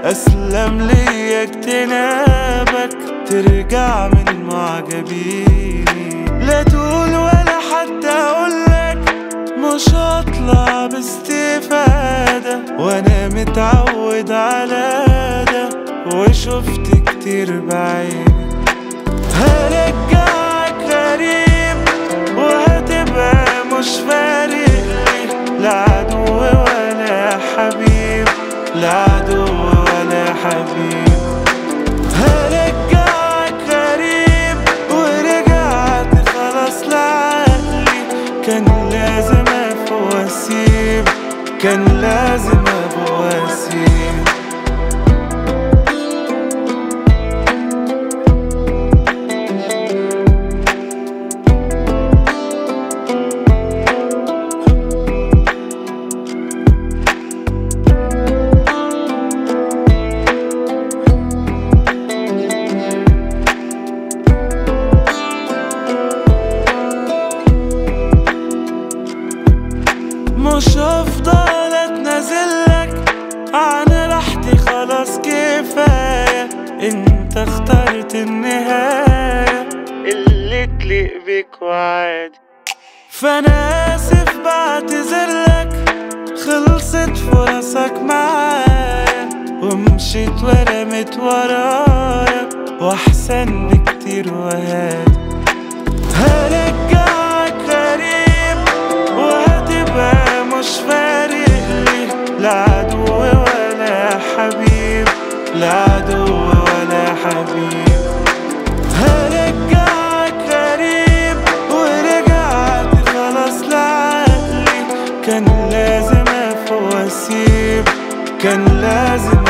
أسلم لي اجتنابك ترجع من معجبيني لا تقول ولا حتى أقولك مش هطلع باستفادة وأنا متعود على ده وشفت كتير بعيني هرجعك غريب وهتبقى مش فارق لي لا عدو ولا حبيب لا عدو ولا حبيب هرجعك غريب ورجعت خلاص لعقلي كان لازم افوق واسيب كان لازم ابقى واسيب مش هفضل اتنازلك عن راحتي خلاص كفاية انت اخترت النهاية اللي تليق بيك وعادي فانا اسف بعتذرلك خلصت فرصك معايا ومشيت ورمت ورايا واحسن بكتير وهادي هرجعك غريب وهتبقى مش فارق لي لا عدو ولا حبيب لا عدو ولا حبيب هرجعك غريب ورجعت خلاص لعقلي كان لازم افوق واسيب كان لازم